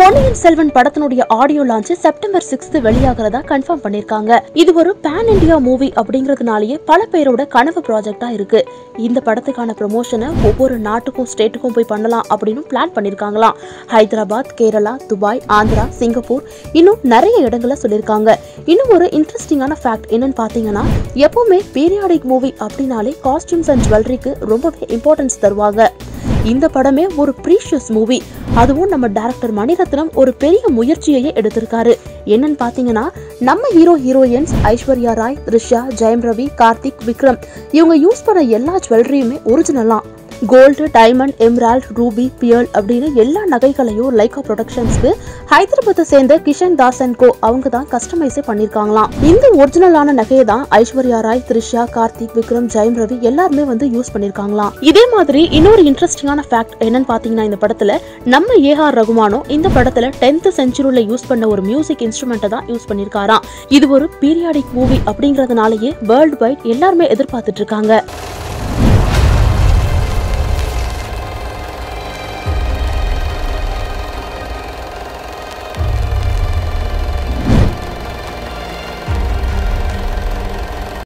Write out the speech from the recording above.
பொன்னியின் செல்வன் படத்தினுடைய audio launch September sixth வெளியாகிறதா confirm பண்ணிருக்காங்க இது ஒரு பேன் இந்தியா மூவி அப்படிங்கறதுனாலயே பல பேரோட கனவு ப்ராஜெக்டா இருக்கு இந்த படத்துக்கான ப்ரமோஷனை ஒவ்வொரு நாட்டுக்கும் ஸ்டேட்டுக்கும் போய் பண்ணலாம் அப்படின்னு பிளான் பண்ணிருக்காங்களாம் ஹைதராபாத் கேரளா துபாய் ஆந்திரா சிங்கப்பூர் இன்னும் நிறைய இடங்களை சொல்லியிருக்காங்க இன்னும் ஒரு இன்ட்ரெஸ்டிங்கான ஃபேக்ட் என்னன்னு பாத்தீங்கன்னா எப்பவுமே பீரியாடிக் மூவி அப்படின்னாலே காஸ்டியூம்ஸ் அண்ட் ஜுவல்லரிக்கு ரொம்பவே இம்பார்ட்டன்ஸ் தருவாங்க இந்த படமே ஒரு ப்ரீஷியஸ் மூவி அதுவும் நம்ம டைரக்டர் மணிரத்னம் ஒரு பெரிய முயற்சியையே எடுத்திருக்காரு என்னன்னு பாத்தீங்கன்னா நம்ம ஹீரோ ஹீரோயின்ஸ் ஐஸ்வர்யா ராய் த்ரிஷா ஜெயம் ரவி கார்த்திக் விக்ரம் இவங்க யூஸ் பண்ண எல்லா ஜுவல்லரியுமே ஒரிஜினலாம் gold diamond emerald ruby pearl அப்படின்னு எல்லா நகைகளையும் லைகா ப்ரொடக்ஷன்ஸ்க்கு ஹைதராபாத்தை சேர்ந்த கிஷன் தாஸ் அண்ட் கோ அவங்க தான் கஸ்டமைஸே பண்ணிருக்காங்களாம் இந்த ஒரிஜினலான நகையை தான் ஐஸ்வர்யா ராய் த்ரிஷா கார்த்திக் விக்ரம் ஜெயம் ரவி எல்லாருமே வந்து யூஸ் பண்ணிருக்காங்களாம் இதே மாதிரி இன்னொரு இன்ட்ரெஸ்டிங்கான ஃபேக்ட் என்னன்னு பாத்தீங்கன்னா இந்த படத்துல நம்ம ஏஆர் ரகுமானும் இந்த படத்துல டென்த் செஞ்சுரியில யூஸ் பண்ண ஒரு மியூசிக் இன்ஸ்ட்ருமெண்ட்டை தான் யூஸ் பண்ணிருக்காராம் இது ஒரு பீரியாடிக் மூவி அப்படிங்கறதுனாலயே வேர்ல்டு வைட் எல்லாருமே எதிர்பார்த்துட்டு இருக்காங்க